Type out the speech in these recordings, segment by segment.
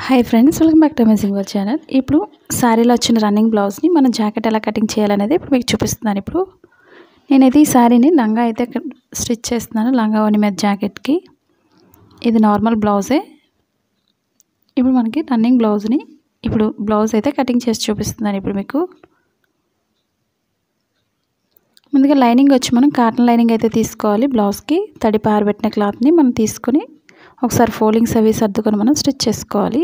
hi friends welcome back to amazing వర్ channel ఇప్పుడు శారీలో వచ్చిన రన్నింగ్ బ్లౌజ్ని మనం జాకెట్ ఎలా కటింగ్ చేయాలనేది ఇప్పుడు మీకు చూపిస్తున్నాను ఇప్పుడు నేనైతే ఈ శారీని లంగా అయితే స్టిచ్ చేస్తున్నాను లంగా ఓని మీద జాకెట్కి ఇది నార్మల్ బ్లౌజే ఇప్పుడు మనకి రన్నింగ్ బ్లౌజ్ని ఇప్పుడు బ్లౌజ్ అయితే కటింగ్ చేసి చూపిస్తున్నాను ఇప్పుడు మీకు ముందుగా లైనింగ్ వచ్చి మనం కాటన్ లైనింగ్ అయితే తీసుకోవాలి బ్లౌజ్కి తడి పారబెట్టిన క్లాత్ని మనం తీసుకొని ఒకసారి ఫోల్డింగ్స్ అవి సర్దుకొని మనం స్టిచ్ చేసుకోవాలి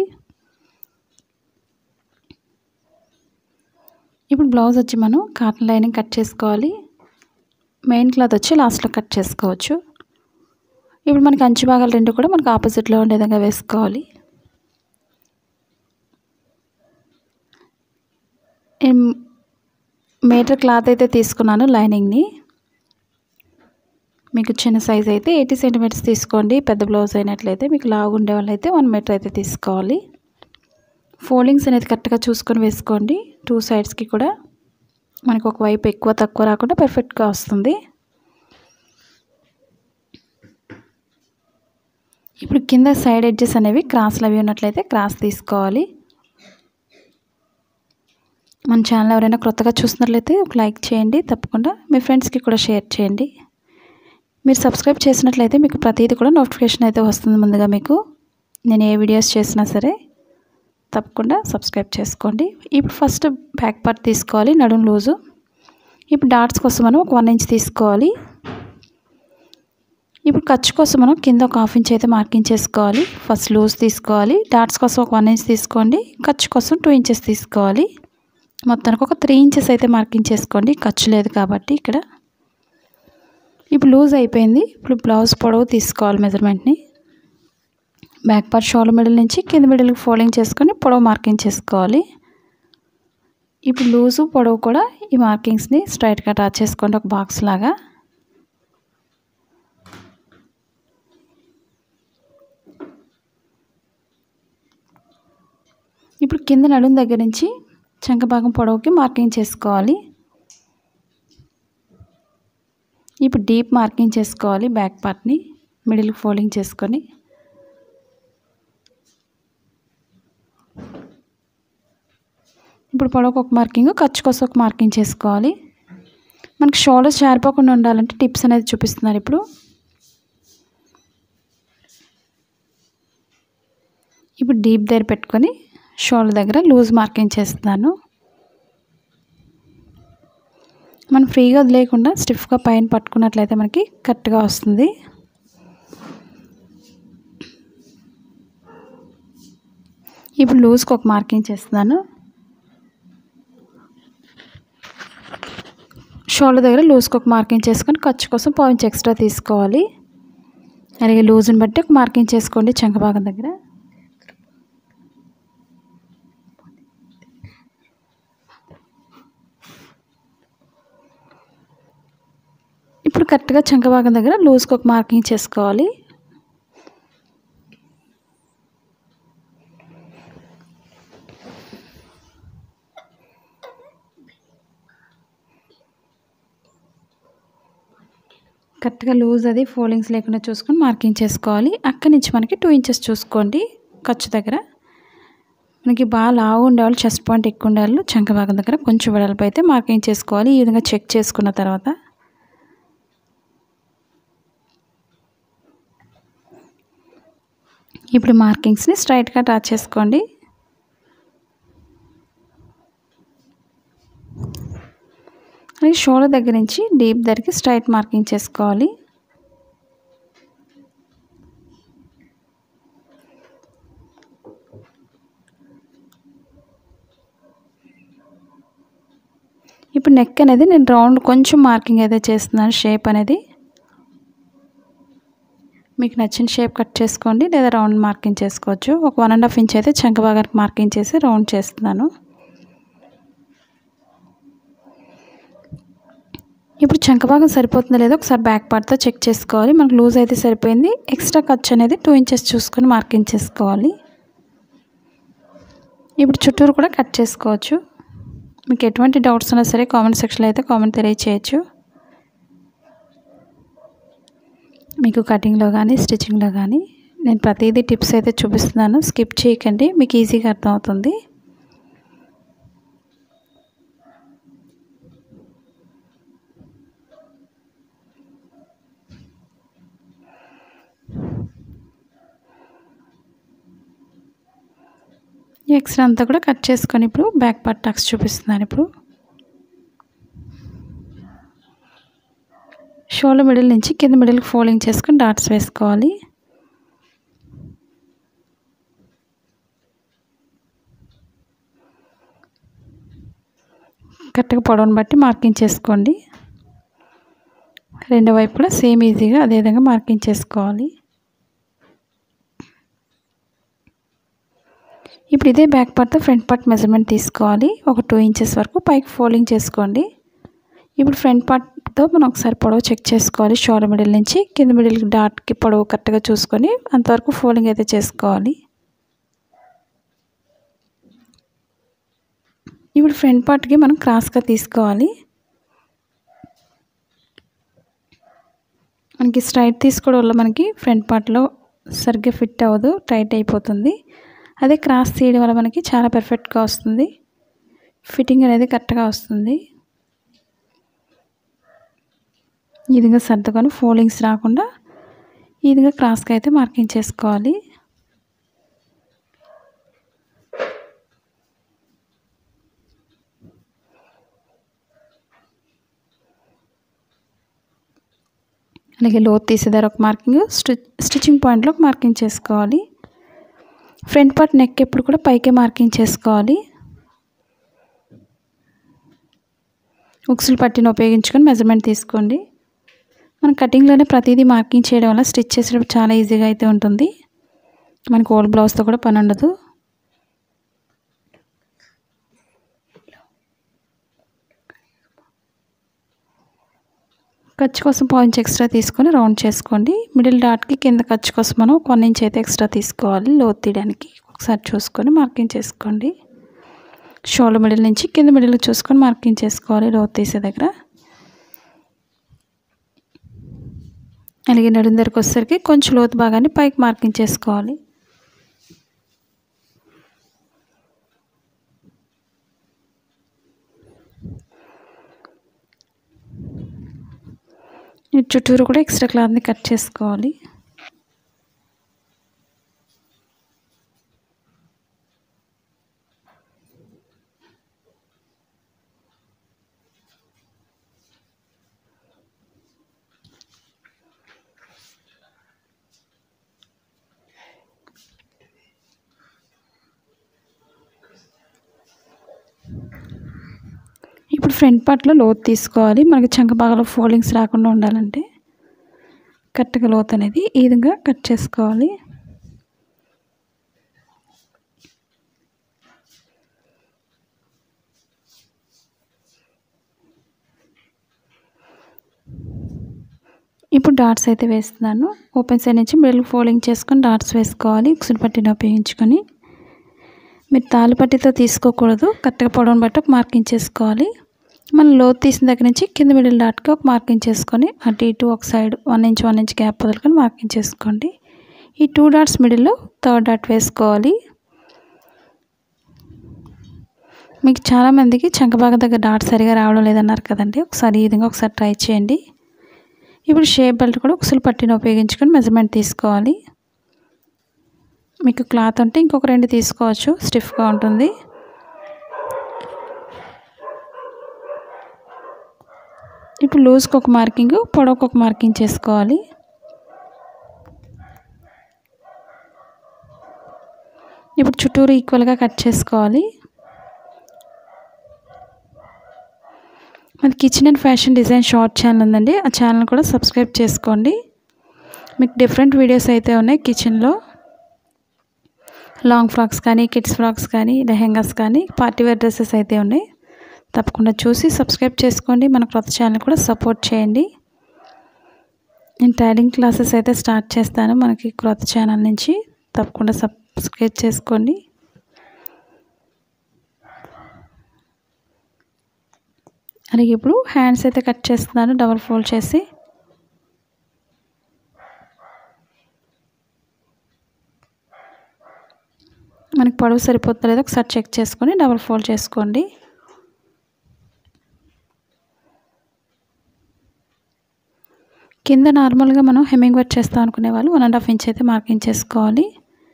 ఇప్పుడు బ్లౌజ్ వచ్చి మనం కాటన్ లైనింగ్ కట్ చేసుకోవాలి మెయిన్ క్లాత్ వచ్చి లాస్ట్లో కట్ చేసుకోవచ్చు ఇప్పుడు మనకి అంచు భాగాలు రెండు కూడా మనకు ఆపోజిట్లో ఉండే విధంగా వేసుకోవాలి మీటర్ క్లాత్ అయితే తీసుకున్నాను లైనింగ్ని మీకు చిన్న సైజ్ అయితే ఎయిటీ సెంటీమీటర్స్ తీసుకోండి పెద్ద బ్లౌజ్ అయినట్లయితే మీకు లావు ఉండే వాళ్ళైతే వన్ మీటర్ అయితే తీసుకోవాలి ఫోల్డింగ్స్ అనేది కరెక్ట్గా చూసుకొని వేసుకోండి టూ సైడ్స్కి కూడా మనకు ఒక వైపు ఎక్కువ తక్కువ రాకుండా పర్ఫెక్ట్గా వస్తుంది ఇప్పుడు కింద సైడ్ ఎడ్జెస్ అనేవి క్రాస్లు అవి ఉన్నట్లయితే క్రాస్ తీసుకోవాలి మన ఛానల్ ఎవరైనా క్రొత్తగా చూసినట్లయితే ఒక లైక్ చేయండి తప్పకుండా మీ ఫ్రెండ్స్కి కూడా షేర్ చేయండి మీరు సబ్స్క్రైబ్ చేసినట్లయితే మీకు ప్రతిదీ కూడా నోటిఫికేషన్ అయితే వస్తుంది ముందుగా మీకు నేను ఏ వీడియోస్ చేసినా సరే తప్పకుండా సబ్స్క్రైబ్ చేసుకోండి ఇప్పుడు ఫస్ట్ బ్యాక్ పార్ట్ తీసుకోవాలి నడుం లూజు ఇప్పుడు డాట్స్ కోసం మనం ఒక వన్ ఇంచ్ తీసుకోవాలి ఇప్పుడు ఖర్చు కోసం మనం కింద ఒక హాఫ్ ఇంచ్ అయితే మార్కింగ్ చేసుకోవాలి ఫస్ట్ లూజ్ తీసుకోవాలి డాట్స్ కోసం ఒక వన్ ఇంచ్ తీసుకోండి ఖర్చు కోసం టూ ఇంచెస్ తీసుకోవాలి మొత్తానికి ఒక త్రీ ఇంచెస్ అయితే మార్కింగ్ చేసుకోండి ఖర్చు లేదు కాబట్టి ఇక్కడ ఇప్పుడు లూజ్ అయిపోయింది ఇప్పుడు బ్లౌజ్ పొడవు తీసుకోవాలి మెజర్మెంట్ని బ్యాక్ పార్ట్ షోల్డర్ మిడిల్ నుంచి కింద మిడిల్కి ఫోల్డింగ్ చేసుకొని పొడవు మార్కింగ్ చేసుకోవాలి ఇప్పుడు లూజు పొడవు కూడా ఈ మార్కింగ్స్ని స్ట్రైట్గా డ్రా చేసుకోండి ఒక బాక్స్ లాగా ఇప్పుడు కింద నడుం దగ్గర నుంచి చంక భాగం పొడవుకి మార్కింగ్ చేసుకోవాలి ఇప్పుడు డీప్ మార్కింగ్ చేసుకోవాలి బ్యాక్ పార్ట్ని మిడిల్ ఫోల్డింగ్ చేసుకొని ఇప్పుడు పొడవుకు ఒక మార్కింగ్ ఖర్చు కోసం ఒక మార్కింగ్ చేసుకోవాలి మనకి షోల్డర్స్ జారిపోకుండా ఉండాలంటే టిప్స్ అనేది చూపిస్తున్నారు ఇప్పుడు ఇప్పుడు డీప్ దగ్గర పెట్టుకొని షోల్డర్ దగ్గర లూజ్ మార్కింగ్ చేస్తున్నాను మనం ఫ్రీగా వదిలేయకుండా స్టిఫ్గా పైన పట్టుకున్నట్లయితే మనకి కరెక్ట్గా వస్తుంది ఇప్పుడు లూజ్కి ఒక మార్కింగ్ చేస్తున్నాను షోల్డర్ దగ్గర లూజ్కి ఒక మార్కింగ్ చేసుకొని ఖర్చు కోసం పాయింట్స్ ఎక్స్ట్రా తీసుకోవాలి అలాగే లూజ్ని బట్టి ఒక మార్కింగ్ చేసుకోండి చంక భాగం దగ్గర ఇప్పుడు కరెక్ట్గా చంక భాగం దగ్గర లూజ్కి ఒక మార్కింగ్ చేసుకోవాలి కరెక్ట్గా లూజ్ అది ఫోల్డింగ్స్ లేకుండా చూసుకొని మార్కింగ్ చేసుకోవాలి అక్కడి నుంచి మనకి టూ ఇంచెస్ చూసుకోండి ఖర్చు దగ్గర మనకి బాగా లావు ఉండేవాళ్ళు చెస్ట్ పాయింట్ ఎక్కువ ఉండేవాళ్ళు చంక భాగం దగ్గర కొంచెం వెడల్పు అయితే మార్కింగ్ చేసుకోవాలి ఈ విధంగా చెక్ చేసుకున్న తర్వాత ఇప్పుడు మార్కింగ్స్ని స్ట్రైట్గా డ్రా చేసుకోండి అలాగే షోల్డర్ దగ్గర నుంచి డీప్ దగ్గరికి స్ట్రైట్ మార్కింగ్ చేసుకోవాలి ఇప్పుడు నెక్ అనేది నేను రౌండ్ కొంచెం మార్కింగ్ అయితే చేస్తున్నాను షేప్ అనేది మీకు నచ్చిన షేప్ కట్ చేసుకోండి లేదా రౌండ్ మార్కింగ్ చేసుకోవచ్చు ఒక వన్ అండ్ హాఫ్ ఇంచ్ అయితే చంక భాగానికి మార్కింగ్ చేసి రౌండ్ చేస్తున్నాను ఇప్పుడు చంక భాగం సరిపోతుందో లేదో ఒకసారి బ్యాక్ పార్ట్తో చెక్ చేసుకోవాలి మనకు లూజ్ అయితే సరిపోయింది ఎక్స్ట్రా ఖర్చు అనేది టూ ఇంచెస్ చూసుకొని మార్కింగ్ చేసుకోవాలి ఇప్పుడు చుట్టూరు కూడా కట్ చేసుకోవచ్చు మీకు ఎటువంటి డౌట్స్ ఉన్నా సరే కామెంట్ సెక్షన్లో అయితే కామెంట్ తెలియచేయచ్చు మీకు కటింగ్లో కానీ స్టిచ్చింగ్లో కానీ నేను ప్రతిదీ టిప్స్ అయితే చూపిస్తున్నాను స్కిప్ చేయకండి మీకు ఈజీగా అర్థమవుతుంది ఎక్స్ట్రా అంతా కూడా కట్ చేసుకొని ఇప్పుడు బ్యాక్ పార్ట్ టక్స్ చూపిస్తున్నాను ఇప్పుడు షోల్డర్ మిడిల్ నుంచి కింద మిడిల్కి ఫోల్డింగ్ చేసుకొని డాట్స్ వేసుకోవాలి కరెక్ట్గా పొడవును బట్టి మార్కింగ్ చేసుకోండి రెండో వైపు కూడా సేమ్ ఈజీగా అదే విధంగా మార్కింగ్ చేసుకోవాలి ఇప్పుడు ఇదే బ్యాక్ పార్ట్తో ఫ్రంట్ పార్ట్ మెజర్మెంట్ తీసుకోవాలి ఒక టూ ఇంచెస్ వరకు పైకి ఫోల్డింగ్ చేసుకోండి ఇప్పుడు ఫ్రంట్ పార్ట్తో మనం ఒకసారి పొడవు చెక్ చేసుకోవాలి షోల్డర్ మిడిల్ నుంచి కింద మిడిల్ డాట్కి పొడవు కరెక్ట్గా చూసుకొని అంతవరకు ఫోల్డింగ్ అయితే చేసుకోవాలి ఇప్పుడు ఫ్రంట్ పార్ట్కి మనం క్రాస్గా తీసుకోవాలి మనకి స్ట్రైట్ తీసుకోవడం వల్ల మనకి ఫ్రంట్ పార్ట్లో సరిగ్గా ఫిట్ అవ్వదు టైట్ అయిపోతుంది అదే క్రాస్ తీయడం వల్ల మనకి చాలా పర్ఫెక్ట్గా వస్తుంది ఫిట్టింగ్ అనేది కరెక్ట్గా వస్తుంది ఈ విధంగా సర్దుకొని ఫోల్డింగ్స్ రాకుండా ఈ విధంగా క్రాస్గా అయితే మార్కింగ్ చేసుకోవాలి అలాగే లోత్ తీసేదారు ఒక మార్కింగ్ స్టిచ్ స్టిచ్చింగ్ పాయింట్లో ఒక మార్కింగ్ చేసుకోవాలి ఫ్రంట్ పార్ట్ నెక్ ఎప్పుడు కూడా పైకే మార్కింగ్ చేసుకోవాలి ఉక్సులు పట్టిన ఉపయోగించుకొని మెజర్మెంట్ తీసుకోండి మన కటింగ్లోనే ప్రతిదీ మార్కింగ్ చేయడం వల్ల స్టిచ్ చేసేటప్పుడు చాలా ఈజీగా అయితే ఉంటుంది మనకు ఓల్డ్ బ్లౌజ్తో కూడా పని ఉండదు ఖర్చు కోసం పాయింట్స్ ఎక్స్ట్రా తీసుకొని రౌండ్ చేసుకోండి మిడిల్ డాట్కి కింద ఖర్చు కోసం మనం వన్ ఇంచ్ అయితే ఎక్స్ట్రా తీసుకోవాలి లోతు తీయడానికి ఒకసారి చూసుకొని మార్కింగ్ చేసుకోండి షోల్డర్ మిడిల్ నుంచి కింద మిడిల్ చూసుకొని మార్కింగ్ చేసుకోవాలి లోతు తీసే దగ్గర అలాగే నడుం దగ్గరకు వచ్చేసరికి కొంచెం లోతు భాగాన్ని పైకి మార్కింగ్ చేసుకోవాలి చుట్టూరు కూడా ఎక్స్ట్రా క్లాత్ని కట్ చేసుకోవాలి ఇప్పుడు ఫ్రంట్ పార్ట్లో లోతు తీసుకోవాలి మనకి చంక భాగంలో ఫోల్డింగ్స్ రాకుండా ఉండాలంటే కరెక్ట్గా లోతు అనేది ఈ విధంగా కట్ చేసుకోవాలి ఇప్పుడు డాట్స్ అయితే వేస్తున్నాను ఓపెన్ సైడ్ నుంచి మిడిల్ ఫోల్డింగ్ చేసుకొని డాట్స్ వేసుకోవాలి ఉక్సులు పట్టిన ఉపయోగించుకొని మీరు తాళ్ళు పట్టితో తీసుకోకూడదు కరెక్ట్గా పొడవును బట్టి ఒక మార్కింగ్ చేసుకోవాలి మనం లోతు తీసిన దగ్గర నుంచి కింద మిడిల్ డాట్కి ఒక మార్కింగ్ చేసుకొని అటు ఇటు ఒక side one inch one inch gap వదులుకొని మార్కింగ్ చేసుకోండి ఈ టూ డాట్స్ మిడిల్లో థర్డ్ డాట్ వేసుకోవాలి మీకు చాలామందికి చంకబాగ దగ్గర డాట్ సరిగా రావడం లేదన్నారు కదండి ఒకసారి ఈ విధంగా ఒకసారి ట్రై చేయండి ఇప్పుడు షేప్ బెల్ట్ కూడా ఉక్సులు పట్టిన ఉపయోగించుకొని మెజర్మెంట్ తీసుకోవాలి మీకు క్లాత్ ఉంటే ఇంకొక రెండు తీసుకోవచ్చు స్టిఫ్గా ఉంటుంది ఇప్పుడు లూజ్కి ఒక మార్కింగ్ పొడవుకు ఒక మార్కింగ్ చేసుకోవాలి ఇప్పుడు చుట్టూరు ఈక్వల్గా కట్ చేసుకోవాలి మన kitchen and fashion design short channel ఉందండి ఆ ఛానల్ కూడా సబ్స్క్రైబ్ చేసుకోండి మీకు డిఫరెంట్ వీడియోస్ అయితే ఉన్నాయి కిచెన్లో లాంగ్ ఫ్రాక్స్ కానీ కిడ్స్ ఫ్రాక్స్ కానీ లెహెంగాస్ కానీ పార్టీ వేర్ డ్రెస్సెస్ అయితే ఉన్నాయి తప్పకుండా చూసి సబ్స్క్రైబ్ చేసుకోండి మన కొత్త ఛానల్ కూడా సపోర్ట్ చేయండి నేను టైలింగ్ క్లాసెస్ అయితే స్టార్ట్ చేస్తాను మనకి క్రొత్త ఛానల్ నుంచి తప్పకుండా సబ్స్క్రైబ్ చేసుకోండి అలాగే ఇప్పుడు హ్యాండ్స్ అయితే కట్ చేస్తున్నాను డబల్ ఫోల్డ్ చేసి మనకి పొడవు సరిపోతుందో లేదో ఒకసారి చెక్ చేసుకొని డబల్ ఫోల్డ్ చేసుకోండి కింద నార్మల్గా మనం హెమ్మింగ్ వర్క్ చేస్తాం అనుకునే వాళ్ళు వన్ అండ్ హాఫ్ ఇంచ్ అయితే మార్కింగ్ చేసుకోవాలి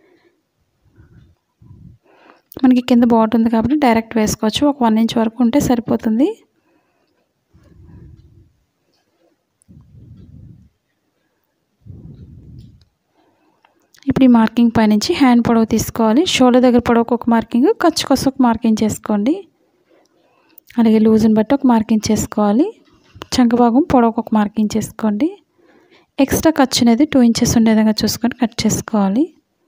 మనకి కింద బాట్ ఉంది కాబట్టి డైరెక్ట్ వేసుకోవచ్చు ఒక వన్ ఇంచ్ వరకు ఉంటే సరిపోతుంది ఇప్పుడు ఈ మార్కింగ్ పైనుంచి హ్యాండ్ పొడవు తీసుకోవాలి షోల్డర్ దగ్గర పొడవుకు ఒక మార్కింగ్ ఖర్చు కోసం ఒక మార్కింగ్ చేసుకోండి అలాగే లూజ్ని బట్టి ఒక మార్కింగ్ చేసుకోవాలి చంక భాగం పొడవుకు ఒక మార్కింగ్ చేసుకోండి ఎక్స్ట్రా ఖర్చు అనేది టూ ఇంచెస్ ఉండే విధంగా చూసుకొని కట్ చేసుకోవాలి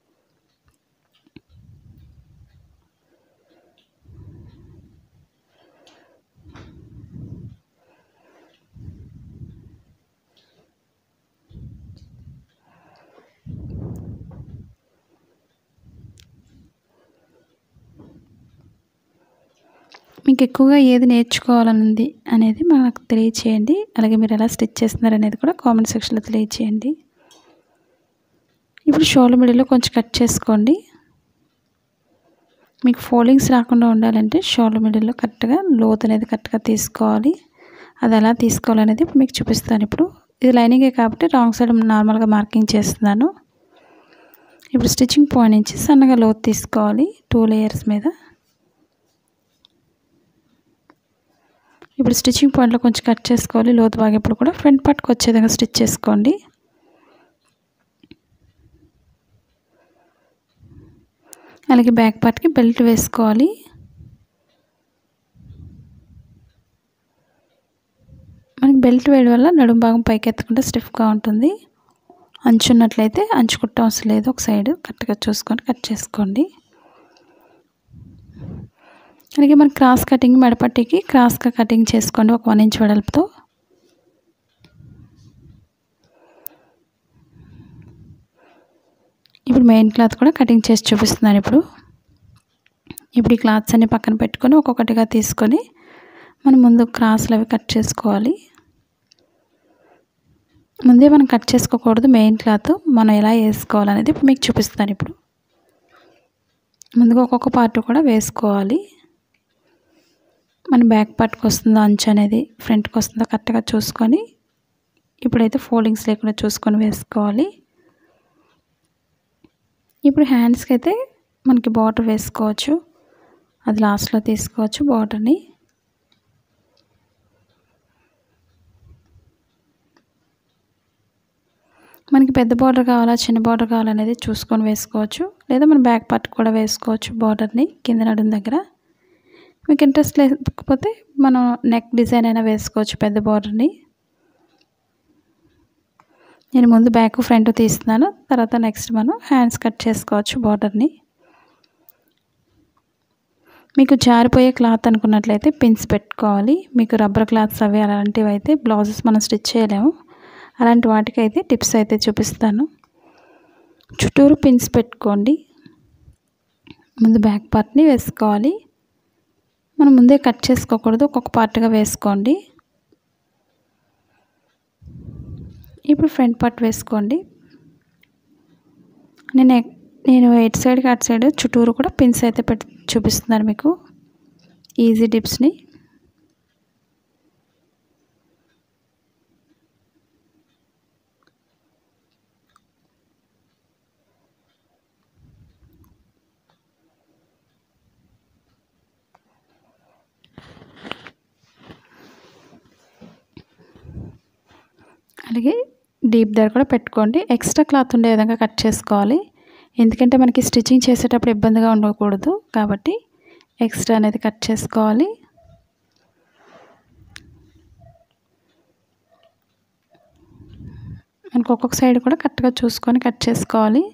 మీకు ఎక్కువగా ఏది నేర్చుకోవాలనుంది అనేది మనకు తెలియచేయండి అలాగే మీరు ఎలా స్టిచ్ చేస్తున్నారు అనేది కూడా కామెంట్ సెక్షన్లో తెలియచేయండి ఇప్పుడు షోల్డర్ మిడిల్లో కొంచెం కట్ చేసుకోండి మీకు ఫోల్డింగ్స్ రాకుండా ఉండాలంటే షోల్డర్ మిడిల్లో కరెక్ట్గా లోత్ అనేది కరెక్ట్గా తీసుకోవాలి అది ఎలా తీసుకోవాలనేది ఇప్పుడు మీకు చూపిస్తాను ఇప్పుడు ఇది లైనింగే కాబట్టి రాంగ్ సైడ్ నార్మల్గా మార్కింగ్ చేస్తున్నాను ఇప్పుడు స్టిచ్చింగ్ పాయింట్ నుంచి సన్నగా లోత్ తీసుకోవాలి టూ లేయర్స్ మీద ఇప్పుడు స్టిచ్చింగ్ పాయింట్లో కొంచెం కట్ చేసుకోవాలి లోతు బాగేప్పుడు కూడా ఫ్రంట్ పార్ట్కి వచ్చే విధంగా స్టిచ్ చేసుకోండి అలాగే బ్యాక్ పార్ట్కి బెల్ట్ వేసుకోవాలి మనకి బెల్ట్ వేయడం వల్ల నడుము భాగం పైకి ఎత్తకుండా స్టిఫ్గా ఉంటుంది అంచు ఉన్నట్లయితే అంచు కుట్ట అవసరం లేదు ఒక సైడ్ కరెక్ట్గా చూసుకొని కట్ చేసుకోండి అలాగే మన క్రాస్ కటింగ్ మెడపట్టికి క్రాస్గా కటింగ్ చేసుకోండి ఒక వన్ ఇంచ్ వెడల్పుతో ఇప్పుడు మెయిన్ క్లాత్ కూడా కటింగ్ చేసి చూపిస్తున్నాను ఇప్పుడు ఇప్పుడు ఈ క్లాత్స్ అన్ని పక్కన పెట్టుకొని ఒక్కొక్కటిగా తీసుకొని మనం ముందు క్రాస్లు అవి కట్ చేసుకోవాలి ముందే మనం కట్ చేసుకోకూడదు మెయిన్ క్లాత్ మనం ఎలా వేసుకోవాలనేది ఇప్పుడు మీకు చూపిస్తాను ఇప్పుడు ముందుగా ఒక్కొక్క పార్ట్ కూడా వేసుకోవాలి మన బ్యాక్ పార్ట్కి వస్తుందో అంచు అనేది ఫ్రంట్కి వస్తుందో కరెక్ట్గా చూసుకొని ఇప్పుడైతే ఫోల్డింగ్స్ లేకుండా చూసుకొని వేసుకోవాలి ఇప్పుడు హ్యాండ్స్కి అయితే మనకి బార్డర్ వేసుకోవచ్చు అది లాస్ట్లో తీసుకోవచ్చు బార్డర్ని మనకి పెద్ద బార్డర్ కావాలా చిన్న బార్డర్ కావాలనేది చూసుకొని వేసుకోవచ్చు లేదా మన బ్యాక్ పార్ట్ కూడా వేసుకోవచ్చు బార్డర్ని కింద నడుం దగ్గర మీకు ఇంట్రెస్ట్ లేకపోతే మనం నెక్ డిజైన్ అయినా వేసుకోవచ్చు పెద్ద బార్డర్ని నేను ముందు బ్యాక్ ఫ్రంట్ తీస్తున్నాను తర్వాత నెక్స్ట్ మనం హ్యాండ్స్ కట్ చేసుకోవచ్చు బార్డర్ని మీకు జారిపోయే క్లాత్ అనుకున్నట్లయితే పిన్స్ పెట్టుకోవాలి మీకు రబ్బర్ క్లాత్స్ అవి అలాంటివి అయితే బ్లౌజెస్ మనం స్టిచ్ చేయలేము అలాంటి వాటికి అయితే టిప్స్ అయితే చూపిస్తాను చుట్టూరు పిన్స్ పెట్టుకోండి ముందు బ్యాక్ పార్ట్ని వేసుకోవాలి మనం ముందే కట్ చేసుకోకూడదు ఒక్కొక్క పార్ట్గా వేసుకోండి ఇప్పుడు ఫ్రంట్ పార్ట్ వేసుకోండి నేను నేను ఎయిట్ సైడ్కి అటు సైడ్ చుట్టూరు కూడా పిన్స్ అయితే పెట్టి చూపిస్తున్నాను మీకు ఈజీ టిప్స్ని అలాగే డీప్ దగ్గర కూడా పెట్టుకోండి ఎక్స్ట్రా క్లాత్ ఉండే విధంగా కట్ చేసుకోవాలి ఎందుకంటే మనకి స్టిచ్చింగ్ చేసేటప్పుడు ఇబ్బందిగా ఉండకూడదు కాబట్టి ఎక్స్ట్రా అనేది కట్ చేసుకోవాలి మనకు ఒక్కొక్క సైడ్ కూడా కరెక్ట్గా చూసుకొని కట్ చేసుకోవాలి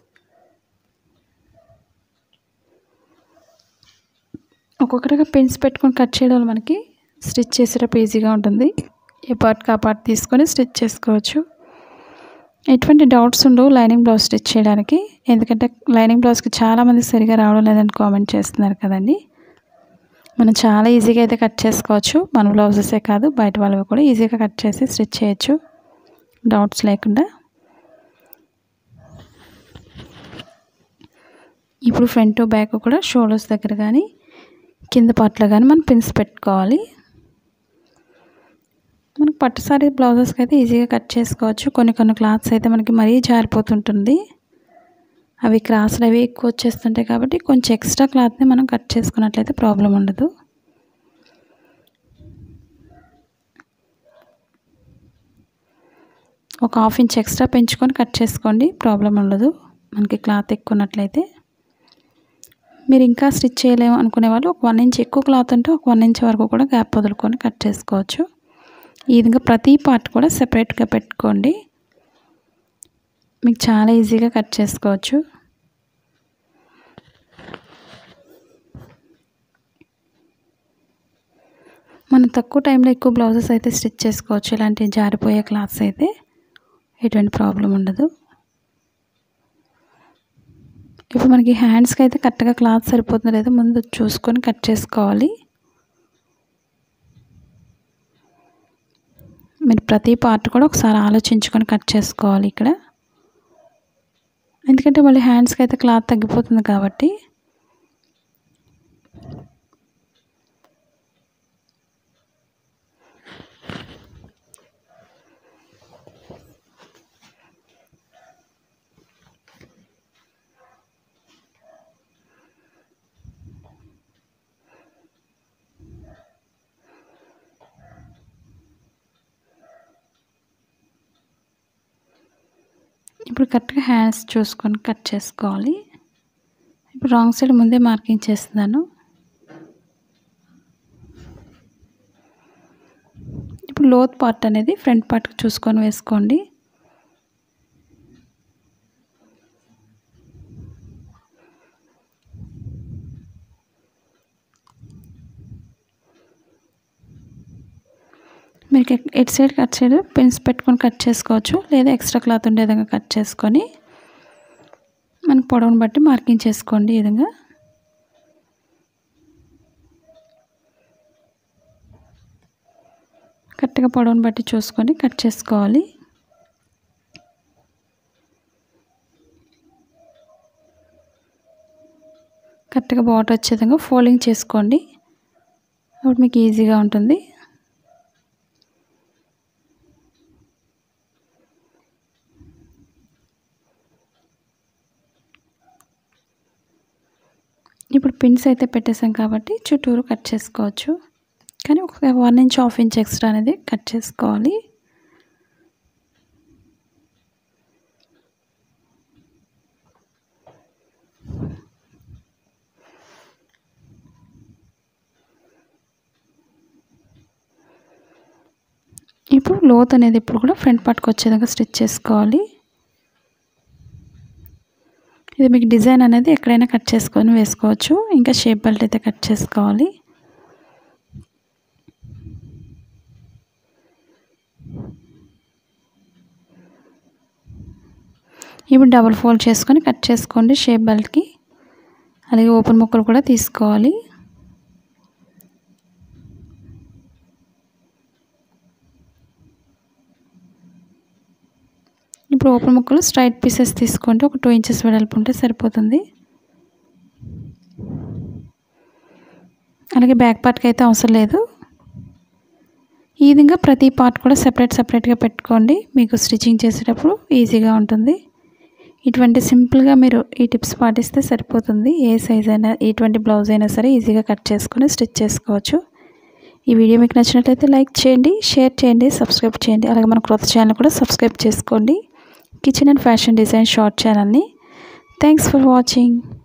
ఒక్కొక్కటిగా పెన్స్ పెట్టుకొని కట్ చేయడం వల్ల మనకి స్టిచ్ చేసేటప్పుడు ఈజీగా ఉంటుంది ఏ పార్ట్కి ఆ పార్ట్ తీసుకొని స్టిచ్ చేసుకోవచ్చు ఎటువంటి డౌట్స్ ఉండవు లైనింగ్ బ్లౌజ్ స్టిచ్ చేయడానికి ఎందుకంటే లైనింగ్ బ్లౌజ్కి చాలామంది సరిగా రావడం లేదని కామెంట్ చేస్తున్నారు కదండి మనం చాలా ఈజీగా అయితే కట్ చేసుకోవచ్చు మన బ్లౌజెసే కాదు బయట వాళ్ళవి కూడా ఈజీగా కట్ చేసి స్టిచ్ చేయొచ్చు డౌట్స్ లేకుండా ఇప్పుడు ఫ్రంట్ బ్యాక్ కూడా షోల్డర్స్ దగ్గర కానీ కింద పార్ట్లో కానీ మనం పిన్స్ పెట్టుకోవాలి మనకు పట్టు సారీ బ్లౌజెస్కి అయితే ఈజీగా కట్ చేసుకోవచ్చు కొన్ని కొన్ని క్లాత్స్ అయితే మనకి మరీ జారిపోతుంటుంది అవి క్రాస్లు అవి ఎక్కువ వచ్చేస్తుంటాయి కాబట్టి కొంచెం ఎక్స్ట్రా క్లాత్ని మనం కట్ చేసుకున్నట్లయితే ప్రాబ్లం ఉండదు ఒక హాఫ్ ఇంచ్ ఎక్స్ట్రా పెంచుకొని కట్ చేసుకోండి ప్రాబ్లం ఉండదు మనకి క్లాత్ ఎక్కువ ఉన్నట్లయితే మీరు ఇంకా స్టిచ్ చేయలేము అనుకునే వాళ్ళు ఒక వన్ ఇంచ్ ఎక్కువ క్లాత్ ఉంటే ఒక వన్ ఇంచ్ వరకు కూడా గ్యాప్ వదులుకొని కట్ చేసుకోవచ్చు ఈ విధంగా ప్రతి పార్ట్ కూడా సెపరేట్గా పెట్టుకోండి మీకు చాలా ఈజీగా కట్ చేసుకోవచ్చు మనం తక్కువ టైంలో ఎక్కువ బ్లౌజెస్ అయితే స్టిచ్ చేసుకోవచ్చు ఇలాంటి జారిపోయే క్లాత్స్ అయితే ఎటువంటి ప్రాబ్లం ఉండదు ఇప్పుడు మనకి హ్యాండ్స్కి అయితే కరెక్ట్గా క్లాత్ సరిపోతుందో లేదో ముందు చూసుకొని కట్ చేసుకోవాలి మీరు ప్రతి పార్ట్ కూడా ఒకసారి ఆలోచించుకొని కట్ చేసుకోవాలి ఇక్కడ ఎందుకంటే మళ్ళీ హ్యాండ్స్కి అయితే క్లాత్ తగ్గిపోతుంది కాబట్టి ఇప్పుడు కరెక్ట్గా హ్యాండ్స్ చూసుకొని కట్ చేసుకోవాలి ఇప్పుడు రాంగ్ సైడ్ ముందే మార్కింగ్ చేస్తున్నాను ఇప్పుడు లోత్ పార్ట్ అనేది ఫ్రంట్ పార్ట్కి చూసుకొని వేసుకోండి మీకు at side cut side pins పెట్టుకొని కట్ చేసుకోవచ్చు లేదా ఎక్స్ట్రా క్లాత్ ఉండే విధంగా కట్ చేసుకొని మనకు పొడవును బట్టి మార్కింగ్ చేసుకోండి ఈ విధంగా కరెక్ట్గా పొడవును బట్టి చూసుకొని కట్ చేసుకోవాలి కరెక్ట్గా బాటర్ వచ్చే విధంగా ఫోల్డింగ్ చేసుకోండి అప్పుడు మీకు ఈజీగా ఉంటుంది ఇప్పుడు పిన్స్ అయితే పెట్టేసాం కాబట్టి చుట్టూరు కట్ చేసుకోవచ్చు కానీ ఒక one inch half inch extra అనేది కట్ చేసుకోవాలి ఇప్పుడు లోత్ అనేది ఇప్పుడు కూడా ఫ్రంట్ పార్ట్కి వచ్చేదాకా స్టిచ్ చేసుకోవాలి ఇది మీకు డిజైన్ అనేది ఎక్కడైనా కట్ చేసుకొని వేసుకోవచ్చు ఇంకా షేప్ బెల్ట్ అయితే కట్ చేసుకోవాలి ఇప్పుడు డబుల్ ఫోల్డ్ చేసుకొని కట్ చేసుకోండి షేప్ బెల్ట్కి అలాగే ఓపెన్ ముక్కలు కూడా తీసుకోవాలి ఇప్పుడు ఓపెన్ ముక్కలు స్ట్రైట్ పీసెస్ తీసుకోండి ఒక టూ ఇంచెస్ వెడల్పు ఉంటే సరిపోతుంది అలాగే బ్యాక్ పార్ట్కి అయితే అవసరం లేదు ఈ విధంగా ప్రతి పార్ట్ కూడా సెపరేట్ సెపరేట్గా పెట్టుకోండి మీకు స్టిచ్చింగ్ చేసేటప్పుడు ఈజీగా ఉంటుంది ఇటువంటి సింపుల్గా మీరు ఈ టిప్స్ పాటిస్తే సరిపోతుంది ఏ సైజ్ అయినా ఎటువంటి బ్లౌజ్ అయినా సరే ఈజీగా కట్ చేసుకొని స్టిచ్ చేసుకోవచ్చు ఈ వీడియో మీకు నచ్చినట్లయితే లైక్ చేయండి షేర్ చేయండి సబ్స్క్రైబ్ చేయండి అలాగే మన క్రొత్త ఛానల్ కూడా సబ్స్క్రైబ్ చేసుకోండి kitchen and fashion design short ఛానల్ని థ్యాంక్స్ ఫర్ వాచింగ్